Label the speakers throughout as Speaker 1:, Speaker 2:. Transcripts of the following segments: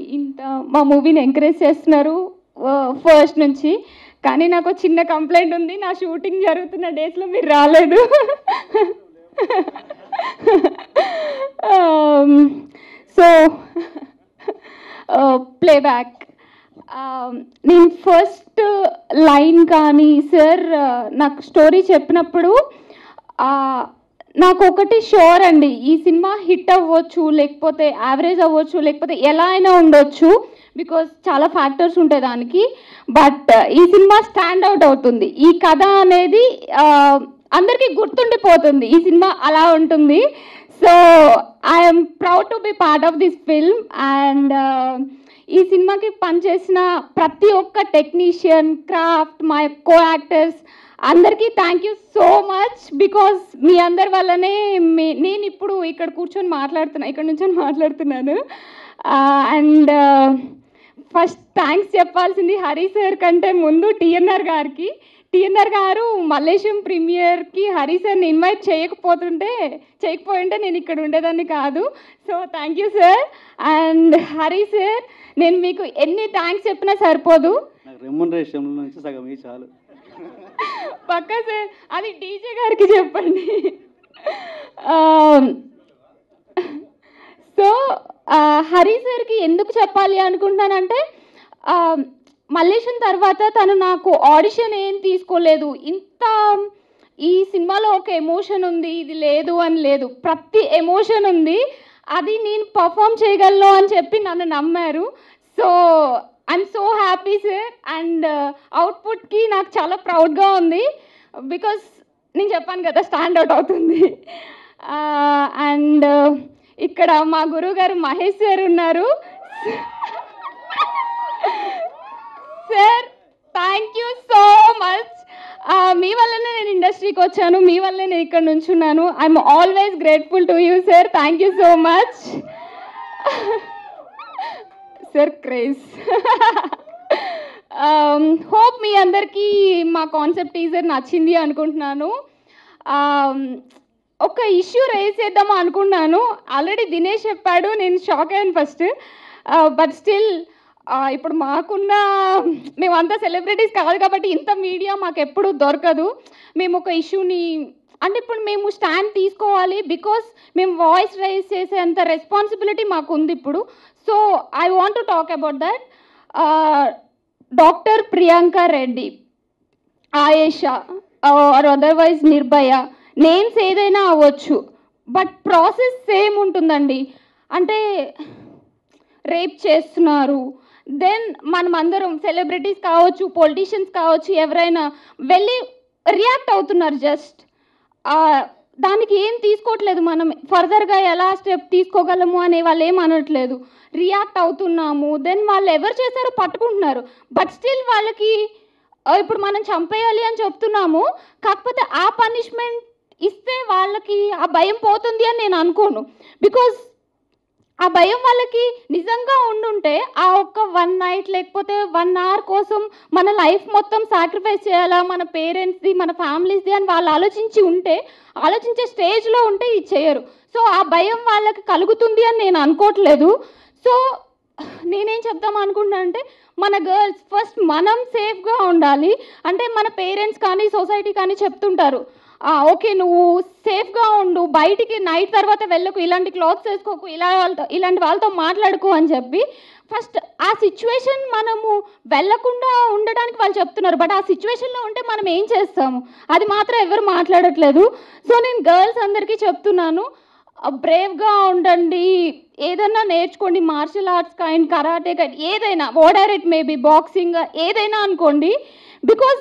Speaker 1: ఇంత మా మూవీని ఎంకరేజ్ చేస్తున్నారు ఫస్ట్ నుంచి కానీ నాకు ఒక చిన్న కంప్లైంట్ ఉంది నా షూటింగ్ జరుగుతున్న డేస్లో మీరు రాలేదు సో ప్లేబ్యాక్ నేను ఫస్ట్ లైన్ కానీ సార్ నాకు స్టోరీ చెప్పినప్పుడు ఆ, నాకు ఒకటి షోర్ అండి ఈ సినిమా హిట్ అవ్వచ్చు లేకపోతే యావరేజ్ అవ్వచ్చు లేకపోతే ఎలా అయినా ఉండొచ్చు బికాస్ చాలా ఫ్యాక్టర్స్ ఉంటాయి దానికి బట్ ఈ సినిమా స్టాండ్ అవుట్ అవుతుంది ఈ కథ అనేది ఆ, అందరికీ గుర్తుండిపోతుంది ఈ సినిమా అలా ఉంటుంది so I'm proud to be part of this film and ఈ సినిమాకి పనిచేసిన ప్రతి ఒక్క టెక్నీషియన్ క్రాఫ్ట్ మా కో యాక్టర్స్ అందరికీ thank you so much because మీ అందరి వల్లనే మీ- నేను ఇప్పుడు ఇక్కడ కూర్చొని మాట్లాడుతున్నా ఇక్కడ నుంచొని మాట్లాడుతున్నాను అండ్ ఫస్ట్ థ్యాంక్స్ చెప్పాల్సింది హరి సార్ కంటే ముందు టిఎన్ఆర్ గారికి టిఎన్ఆర్ గారు మల్లేశం ప్రీమియర్కి హరి సార్ని ఇన్వైట్ చేయకపోతుంటే చేయకపోయింటే నేను ఇక్కడ ఉండేదాన్ని కాదు so thank you sir and Hari sir నేను మీకు ఎన్ని థ్యాంక్స్ చెప్పినా సరిపోదు
Speaker 2: నాకు రెమ్యునరేషన్ నుంచి సగం ఈ చాలు
Speaker 1: పక్కా సార్ అది డీజే గారికి చెప్పండి సో హరి సార్కి ఎందుకు చెప్పాలి అనుకుంటున్నానంటే ఆ, మల్లేశం తర్వాత తను నాకు ఆడిషన్ ఏం తీసుకోలేదు ఇంత ఈ సినిమాలో ఒక ఎమోషన్ ఉంది ఇది లేదు అని లేదు ప్రతి ఎమోషన్ ఉంది అది నేను పర్ఫామ్ చేయగలను అని చెప్పి నన్ను నమ్మారు so I'm so happy sir and అవుట్పుట్కి నాకు చాలా ప్రౌడ్గా ఉంది బికాస్ నేను చెప్పాను కదా స్టాండ్ అవుట్ అవుతుంది అండ్ ఇక్కడ మా గురువు గారు మహేష్ సార్ ఉన్నారు sir thank you so much మీ వల్లనే నేను ఇండస్ట్రీకి వచ్చాను మీ వల్లే నేను ఇక్కడ నుంచున్నాను I'm always grateful to you sir thank you so much sir క్రేజ్ హోప్ మీ అందరికీ మా కాన్సెప్ట్ టీజర్ నచ్చింది అనుకుంటున్నాను Um, ఒక ఇష్యూ రేజ్ చేద్దాము అనుకున్నాను ఆల్రెడీ దినేష్ చెప్పాడు నేను షాక్ అయ్యాను ఫస్ట్ బట్ స్టిల్ ఇప్పుడు మాకున్న మేమంతా సెలబ్రిటీస్ కాదు కాబట్టి ఇంత మీడియా మాకు ఎప్పుడు దొరకదు మేము ఒక ఇష్యూని అంటే ఇప్పుడు మేము స్టాండ్ తీసుకోవాలి బికాస్ మేము వాయిస్ రైజ్ చేసేంత రెస్పాన్సిబిలిటీ మాకు ఉంది ఇప్పుడు so I want to talk about that doctor Priyanka Reddy Ayesha or otherwise Nirbhaya names ఏదైనా అవ్వచ్చు బట్ ప్రాసెస్ సేమ్ ఉంటుందండి అంటే రేప్ చేస్తున్నారు దెన్ మనం అందరం సెలబ్రిటీస్ కావచ్చు పొలిటీషియన్స్ కావచ్చు ఎవరైనా వెళ్ళి రియాక్ట్ అవుతున్నారు జస్ట్ దానికి ఏం తీసుకోవట్లేదు మనం ఫర్దర్గా ఎలా స్టెప్ తీసుకోగలము అనే వాళ్ళు ఏం అనట్లేదు రియాక్ట్ అవుతున్నాము దెన్ వాళ్ళు ఎవరు చేశారో పట్టుకుంటున్నారు బట్ స్టిల్ వాళ్ళకి ఆ, ఇప్పుడు మనం చంపేయాలి అని చెప్తున్నాము కాకపోతే ఆ పనిష్మెంట్ ఇస్తే వాళ్ళకి ఆ భయం పోతుంది అని నేను అనుకోను బికాజ్ ఆ భయం వాళ్ళకి నిజంగా ఉండుంటే ఆ ఒక్క వన్ నైట్ లేకపోతే వన్ అవర్ కోసం మన లైఫ్ మొత్తం సాక్రిఫైస్ చేయాలా మన పేరెంట్స్ది మన ఫ్యామిలీస్ది అని వాళ్ళు ఆలోచించి ఉంటే ఆలోచించే స్టేజ్లో ఉంటే ఇది చేయరు సో ఆ భయం వాళ్ళకి కలుగుతుంది అని నేను అనుకోవట్లేదు సో నేనేం చెప్దాం అనుకుంటున్నా అంటే మన గర్ల్స్ ఫస్ట్ మనం సేఫ్గా ఉండాలి అంటే మన పేరెంట్స్ కానీ సొసైటీ కానీ చెప్తుంటారు "ఆ, ఓకే నువ్వు సేఫ్గా ఉండు బయటికి నైట్ తర్వాత వెళ్ళకు ఇలాంటి క్లాత్స్ వేసుకోకు ఇలా వాళ్ళతో ఇలాంటి వాళ్ళతో మాట్లాడుకో అని చెప్పి ఫస్ట్ ఆ సిచ్యువేషన్ మనము వెళ్ళకుండా ఉండడానికి వాళ్ళు చెప్తున్నారు బట్ ఆ సిచ్యువేషన్లో ఉంటే మనం ఏం చేస్తాము అది మాత్రం ఎవరు మాట్లాడట్లేదు సో నేను గర్ల్స్ అందరికీ చెప్తున్నాను బ్రేవ్గా ఉండండి ఏదైనా నేర్చుకోండి martial arts kind karate kind ఏదైనా వాడర్ ఇట్ మేబీ బాక్సింగ్ ఏదైనా అనుకోండి బికాజ్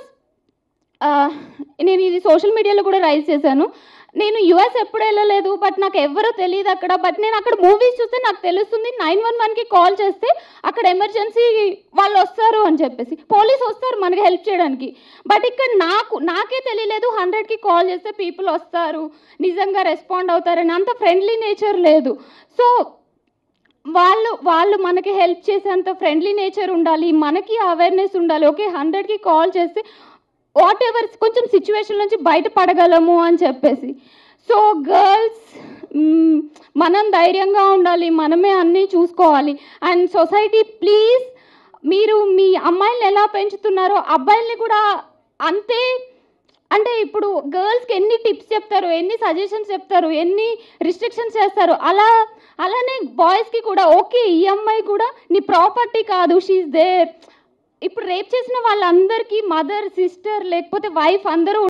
Speaker 1: నేను ఇది సోషల్ మీడియాలో కూడా రైజ్ చేశాను నేను యుఎస్ ఎప్పుడు వెళ్ళలేదు బట్ నాకు ఎవరో తెలియదు అక్కడ బట్ నేను అక్కడ మూవీస్ చూస్తే నాకు తెలుస్తుంది నైన్ వన్ వన్కి కాల్ చేస్తే అక్కడ ఎమర్జెన్సీ వాళ్ళు వస్తారు అని చెప్పేసి పోలీస్ వస్తారు మనకి హెల్ప్ చేయడానికి బట్ ఇక్కడ నాకు నాకే తెలియలేదు హండ్రెడ్కి కాల్ చేస్తే పీపుల్ వస్తారు నిజంగా రెస్పాండ్ అవుతారని అంత ఫ్రెండ్లీ నేచర్ లేదు సో వాళ్ళు వాళ్ళు మనకి హెల్ప్ చేసేంత ఫ్రెండ్లీ నేచర్ ఉండాలి మనకి అవేర్నెస్ ఉండాలి ఓకే హండ్రెడ్కి కాల్ చేస్తే వాట్ ఎవర్ కొంచెం సిచ్యువేషన్ నుంచి బయటపడగలము అని చెప్పేసి సో గర్ల్స్ మనం ధైర్యంగా ఉండాలి మనమే అన్నీ చూసుకోవాలి అండ్ సొసైటీ ప్లీజ్ మీరు మీ అమ్మాయిల్ని ఎలా పెంచుతున్నారో అబ్బాయిల్ని కూడా అంతే అంటే ఇప్పుడు గర్ల్స్కి ఎన్ని టిప్స్ చెప్తారు ఎన్ని సజెషన్స్ చెప్తారు ఎన్ని రిస్ట్రిక్షన్స్ చేస్తారు అలా అలానే బాయ్స్కి కూడా ఓకే ఈ అమ్మాయి కూడా నీ ప్రాపర్టీ కాదు షీఈ్ దేర్ ఇప్పుడు రేప్ చేసిన వాళ్ళందరికీ మదర్ సిస్టర్ లేకపోతే వైఫ్ అందరూ